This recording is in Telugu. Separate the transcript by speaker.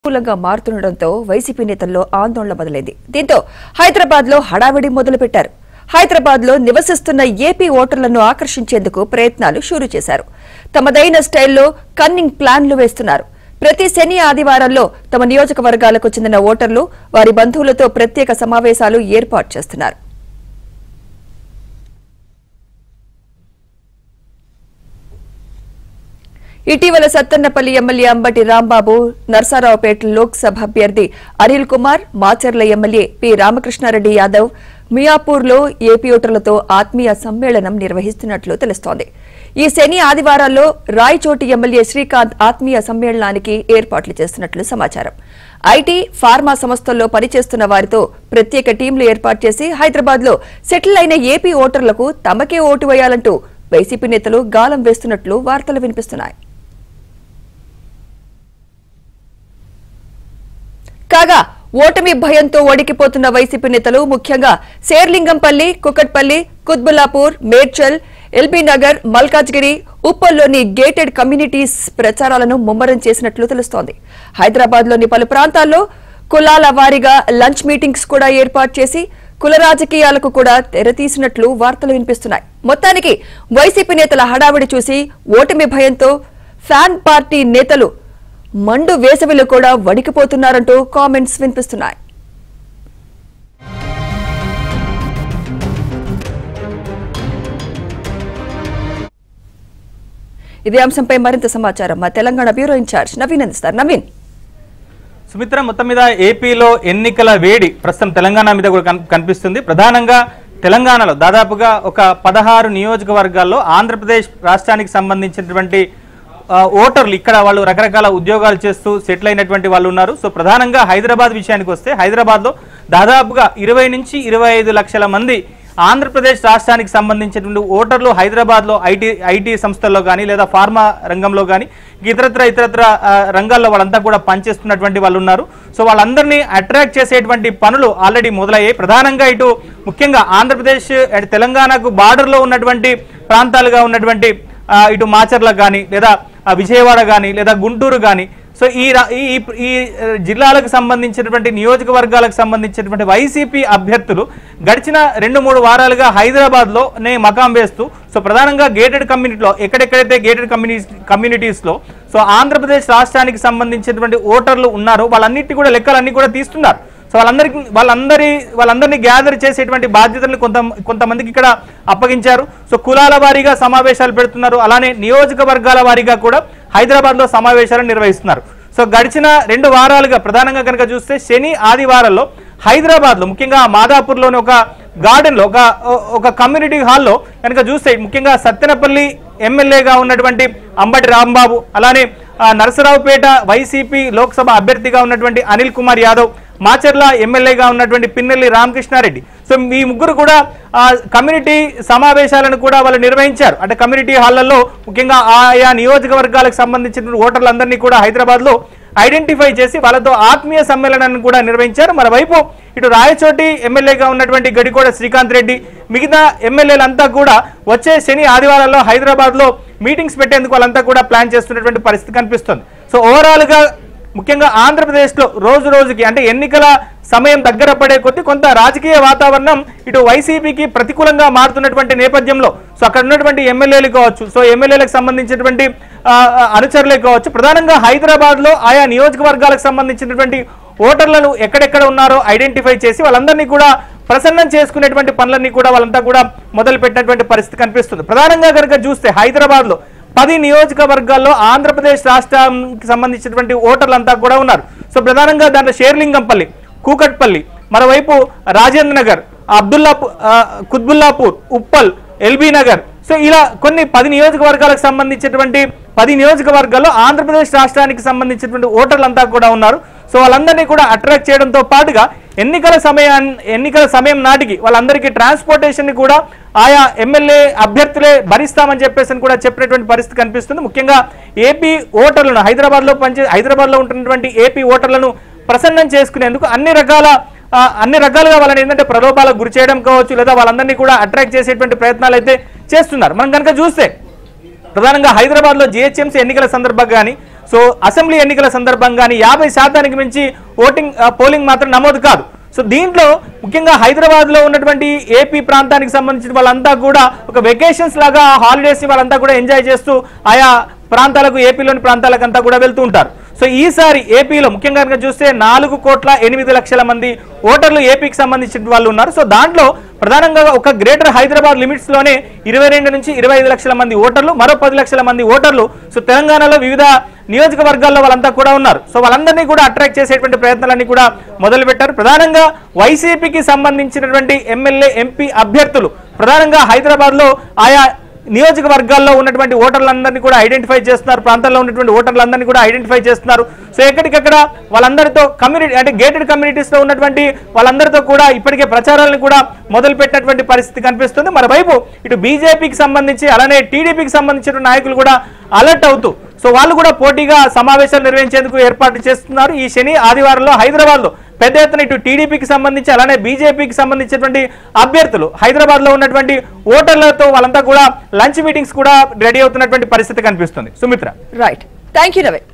Speaker 1: అనుకూలంగా మారుతుండటంతో వైసీపీ నేతల్లో ఆందోళన మొదలైంది దీంతో హైదరాబాద్ లో హడావిడి మొదలుపెట్టారు హైదరాబాద్ లో నివసిస్తున్న ఏపీ ఓటర్లను ఆకర్షించేందుకు ప్రయత్నాలు షురూ చేశారు తమదైన స్టైల్లో కన్నింగ్ ప్లాన్లు వేస్తున్నారు ప్రతి శని ఆదివారాల్లో తమ నియోజకవర్గాలకు చెందిన ఓటర్లు వారి బంధువులతో ప్రత్యేక సమావేశాలు ఏర్పాటు చేస్తున్నారు ఇటీవల సత్తన్నపల్లి ఎమ్మెల్యే అంబటి రాంబాబు నర్సారావుపేట లోక్సభ అభ్యర్థి అనిల్ కుమార్ మాచర్ల ఎమ్మెల్యే పి రామకృష్ణారెడ్డి యాదవ్ మియాపూర్లో ఏపీ ఓటర్లతో ఆత్మీయ సమ్మేళనం నిర్వహిస్తున్నట్లు తెలుస్తోంది ఈ శని ఆదివారాల్లో రాయచోటి ఎమ్మెల్యే శ్రీకాంత్ ఆత్మీయ సమ్మేళనానికి ఏర్పాట్లు చేస్తున్నట్లు సమాచారం ఐటీ ఫార్మా సంస్థల్లో పనిచేస్తున్న వారితో ప్రత్యేక టీంలు ఏర్పాటు చేసి హైదరాబాద్ లో సెటిల్ అయిన ఏపీ ఓటర్లకు తమకే ఓటు వేయాలంటూ వైసీపీ నేతలు గాలం వేస్తున్నట్లు వార్తలు వినిపిస్తున్నాయి కాగా ఓటమి భయంతో వణికిపోతున్న వైసీపీ నేతలు ముఖ్యంగా శేర్లింగంపల్లి కుకట్పల్లి కుత్బుల్లాపూర్ మేడ్చల్ ఎల్బీ నగర్ మల్కాజ్గిరి ఉప్పల్లోని గేటెడ్ కమ్యూనిటీస్ ప్రచారాలను ముమ్మరం చేసినట్లు తెలుస్తోంది హైదరాబాద్ లోని పలు ప్రాంతాల్లో కులాల వారీగా లంచ్ మీటింగ్స్ కూడా ఏర్పాటు చేసి కుల రాజకీయాలకు కూడా తెరతీసినట్లు వార్తలు వినిపిస్తున్నాయి మొత్తానికి వైసీపీ నేతల హడావిడి చూసి ఓటమి భయంతో ఫ్యాన్ పార్టీ నేతలు మండు వేసవిలో కూడా వణికిపోతున్నారంటూ కామెంట్స్ వినిపిస్తున్నాయి ఇదే అంశంపై మరింత సమాచారం మా తెలంగాణ బ్యూరో ఇన్ఛార్జ్ నవీన్ అందిస్తారు నవీన్
Speaker 2: సుమిత్ర మొత్తం మీద ఏపీలో ఎన్నికల వేడి ప్రస్తుతం తెలంగాణ మీద కూడా కన్- కనిపిస్తుంది ప్రధానంగా తెలంగాణలో దాదాపుగా ఒక పదహారు నియోజకవర్గాల్లో ఆంధ్రప్రదేశ్ రాష్ట్రానికి సంబంధించినటువంటి ఆ, ఓటర్లు ఇక్కడ వాళ్ళు రకరకాల ఉద్యోగాలు చేస్తూ సెటిల్ అయినటువంటి వాళ్ళు ఉన్నారు సో ప్రధానంగా హైదరాబాద్ విషయానికి వస్తే హైదరాబాద్లో దాదాపుగా ఇరవై నుంచి ఇరవై ఐదు లక్షల మంది ఆంధ్రప్రదేశ్ రాష్ట్రానికి సంబంధించినటువంటి ఓటర్లు హైదరాబాద్లో ఐటీ ఐటీ సంస్థల్లో కానీ లేదా ఫార్మా రంగంలో కానీ ఇతరత్ర ఇతరత్ర ఆ, రంగాల్లో వాళ్ళంతా కూడా పనిచేస్తున్నటువంటి వాళ్ళు ఉన్నారు సో వాళ్ళందరినీ అట్రాక్ట్ చేసేటువంటి పనులు ఆల్రెడీ మొదలయ్యాయి ప్రధానంగా ఇటు ముఖ్యంగా ఆంధ్రప్రదేశ్ అటు తెలంగాణకు బార్డర్లో ఉన్నటువంటి ప్రాంతాలుగా ఉన్నటువంటి ఆ, ఇటు మాచర్లకు కానీ లేదా ఆ, విజయవాడ కానీ లేదా గుంటూరు కానీ సో ఈ రా- ఈ ఈ- ఈ ఆ, జిల్లాలకు సంబంధించినటువంటి నియోజకవర్గాలకు సంబంధించినటువంటి వైసీపీ అభ్యర్థులు గడిచిన రెండు మూడు వారాలుగా హైదరాబాద్లో నే మకాం వేస్తూ సో ప్రధానంగా గేటెడ్ కమ్యూనిటీలో ఎక్కడెక్కడైతే గేటెడ్ కమ్యూనిటీ కమ్యూనిటీస్లో సో ఆంధ్రప్రదేశ్ రాష్ట్రానికి సంబంధించినటువంటి ఓటర్లు ఉన్నారో వాళ్ళన్నిటి కూడా లెక్కలన్నీ కూడా తీస్తున్నారు సో వాళ్ళందరికి వాళ్ళందరి వాళ్ళందరినీ గ్యాదర్ చేసేటువంటి బాధ్యతలను కొంత కొంతమందికి ఇక్కడ అప్పగించారు సో కులాల వారీగా సమావేశాలు పెడుతున్నారు అలానే నియోజకవర్గాల వారీగా కూడా హైదరాబాద్లో సమావేశాలు నిర్వహిస్తున్నారు సో గడిచిన రెండు వారాలుగా ప్రధానంగా కనుక చూస్తే శని ఆదివారాల్లో హైదరాబాద్లో ముఖ్యంగా మాదాపూర్లోని ఒక గార్డెన్లో ఒక ఒక కమ్యూనిటీ హాల్లో కనుక చూస్తే ముఖ్యంగా సత్తెనపల్లి ఎమ్మెల్యేగా ఉన్నటువంటి అంబటి రాంబాబు అలానే ఆ, నరసరావుపేట వైసీపీ లోక్సభ అభ్యర్థిగా ఉన్నటువంటి అనిల్ కుమార్ యాదవ్ మాచర్ల ఎమ్మెల్యేగా ఉన్నటువంటి పిన్నెల్లి రామకృష్ణారెడ్డి సో ఈ ముగ్గురు కూడా ఆ, కమ్యూనిటీ సమావేశాలను కూడా వాళ్ళు నిర్వహించారు అంటే కమ్యూనిటీ హాళ్లలో ముఖ్యంగా ఆయా నియోజకవర్గాలకు సంబంధించిన ఓటర్లందరినీ కూడా హైదరాబాద్లో ఐడెంటిఫై చేసి వాళ్ళతో ఆత్మీయ సమ్మేళనాన్ని కూడా నిర్వహించారు మరోవైపు ఇటు రాయచోటి ఎమ్మెల్యేగా ఉన్నటువంటి గడికోడ శ్రీకాంత్ రెడ్డి మిగతా ఎమ్మెల్యేలంతా కూడా వచ్చే శని ఆదివారాల్లో హైదరాబాద్లో మీటింగ్స్ పెట్టేందుకు వాళ్ళంతా కూడా ప్లాన్ చేస్తున్నటువంటి పరిస్థితి కనిపిస్తుంది సో ఓవరాల్గా ముఖ్యంగా ఆంధ్రప్రదేశ్లో రోజు రోజుకి అంటే ఎన్నికల సమయం దగ్గర పడే కొద్దీ కొంత రాజకీయ వాతావరణం ఇటు వైసీపీకి ప్రతికూలంగా మారుతున్నటువంటి నేపథ్యంలో సో అక్కడ ఉన్నటువంటి ఎమ్మెల్యేలు కావచ్చు సో ఎమ్మెల్యేలకు సంబంధించినటువంటి ఆ, ఆ, అనుచరులే కావచ్చు ప్రధానంగా హైదరాబాద్లో ఆయా నియోజకవర్గాలకు సంబంధించినటువంటి ఓటర్లను ఎక్కడెక్కడ ఉన్నారో ఐడెంటిఫై చేసి వాళ్ళందరినీ కూడా ప్రసన్నం చేసుకునేటువంటి పనులన్నీ కూడా వాళ్ళంతా కూడా మొదలు పెట్టినటువంటి పరిస్థితి కనిపిస్తుంది ప్రధానంగా కనుక చూస్తే హైదరాబాద్లో పది నియోజకవర్గాల్లో ఆంధ్రప్రదేశ్ రాష్ట్రానికి సంబంధించినటువంటి ఓటర్లంతా కూడా ఉన్నారు సో ప్రధానంగా దాంట్లో షేర్లింగంపల్లి కూకట్పల్లి మరోవైపు రాజేంద్ర నగర్ అబ్దుల్లా కుత్బుల్లాపూర్ ఉప్పల్ ఎల్బీ నగర్ సో ఇలా కొన్ని పది నియోజకవర్గాలకు సంబంధించినటువంటి పది నియోజకవర్గాల్లో ఆంధ్రప్రదేశ్ రాష్ట్రానికి సంబంధించినటువంటి ఓటర్లంతా కూడా ఉన్నారు సో వాళ్ళందరినీ కూడా అట్రాక్ట్ చేయడంతో పాటుగా ఎన్నికల సమయాన్ని ఎన్నికల సమయం నాటికి వాళ్ళందరికీ ట్రాన్స్పోర్టేషన్ ని కూడా ఆయా ఎమ్మెల్యే అభ్యర్థులే భరిస్తామని చెప్పేసి అని కూడా చెప్పినటువంటి పరిస్థితి కనిపిస్తుంది ముఖ్యంగా ఏపీ ఓటర్లను హైదరాబాద్ లో పనిచే హైదరాబాద్ లో ఉంటున్నటువంటి ఏపీ ఓటర్లను ప్రసన్నం చేసుకునేందుకు అన్ని రకాల ఆ, అన్ని రకాలుగా వాళ్ళని ఏంటంటే ప్రలోభాలకు గురి చేయడం కావచ్చు లేదా వాళ్ళందరినీ కూడా అట్రాక్ట్ చేసేటువంటి ప్రయత్నాలు అయితే చేస్తున్నారు మనం కనుక చూస్తే ప్రధానంగా హైదరాబాద్ లో జిహెచ్ఎంసీ ఎన్నికల సందర్భంగా కానీ సో అసెంబ్లీ ఎన్నికల సందర్భంగాని యాభై శాతానికి మించి ఓటింగ్ ఆ, పోలింగ్ మాత్రం నమోదు కాదు సో దీంట్లో ముఖ్యంగా హైదరాబాద్ లో ఉన్నటువంటి ఏపీ ప్రాంతానికి సంబంధించిన వాళ్ళంతా కూడా ఒక వెకేషన్స్ లాగా హాలిడేస్ ని వాళ్ళంతా కూడా ఎంజాయ్ చేస్తూ ఆయా ప్రాంతాలకు ఏపీలోని ప్రాంతాలకు అంతా కూడా వెళ్తూ ఉంటారు సో ఈసారి ఏపీలో ముఖ్యంగా కనుక చూస్తే నాలుగు కోట్ల ఎనిమిది లక్షల మంది ఓటర్లు ఏపీకి సంబంధించిన వాళ్ళు ఉన్నారు సో దాంట్లో ప్రధానంగా ఒక గ్రేటర్ హైదరాబాద్ లిమిట్స్ లోనే ఇరవై రెండు నుంచి ఇరవై ఐదు లక్షల మంది ఓటర్లు మరో పది లక్షల మంది ఓటర్లు సో తెలంగాణలో వివిధ నియోజకవర్గాల్లో వాళ్ళంతా కూడా ఉన్నారు సో వాళ్ళందరినీ కూడా అట్రాక్ట్ చేసేటువంటి ప్రయత్నాలన్నీ కూడా మొదలు పెట్టారు ప్రధానంగా వైసీపీకి సంబంధించినటువంటి ఎమ్మెల్యే ఎంపీ అభ్యర్థులు ప్రధానంగా హైదరాబాద్ లో ఆయా నియోజకవర్గాల్లో ఉన్నటువంటి ఓటర్లందరినీ కూడా ఐడెంటిఫై చేస్తున్నారు ప్రాంతాల్లో ఉన్నటువంటి ఓటర్లందరినీ కూడా ఐడెంటిఫై చేస్తున్నారు సో ఎక్కడికక్కడ వాళ్ళందరితో కమ్యూనిటీ అంటే గేటెడ్ కమ్యూనిటీస్ లో ఉన్నటువంటి వాళ్ళందరితో కూడా ఇప్పటికే ప్రచారాలను కూడా మొదలు పెట్టినటువంటి పరిస్థితి కనిపిస్తుంది మరోవైపు ఇటు బీజేపీకి సంబంధించి అలానే టీడీపీకి సంబంధించిన నాయకులు కూడా అలర్ట్ అవుతూ సో వాళ్ళు కూడా పోటీగా సమావేశాలు నిర్వహించేందుకు ఏర్పాటు చేస్తున్నారు ఈ శని ఆదివారంలో హైదరాబాద్ లో పెద్ద ఎత్తున ఇటు టీడీపీకి సంబంధించి అలానే బీజేపీకి సంబంధించినటువంటి అభ్యర్థులు హైదరాబాద్ లో ఉన్నటువంటి ఓటర్లతో వాళ్ళంతా కూడా లంచ్ మీటింగ్స్ కూడా రెడీ అవుతున్నటువంటి పరిస్థితి కనిపిస్తుంది Sumitra
Speaker 1: right thank you Ravi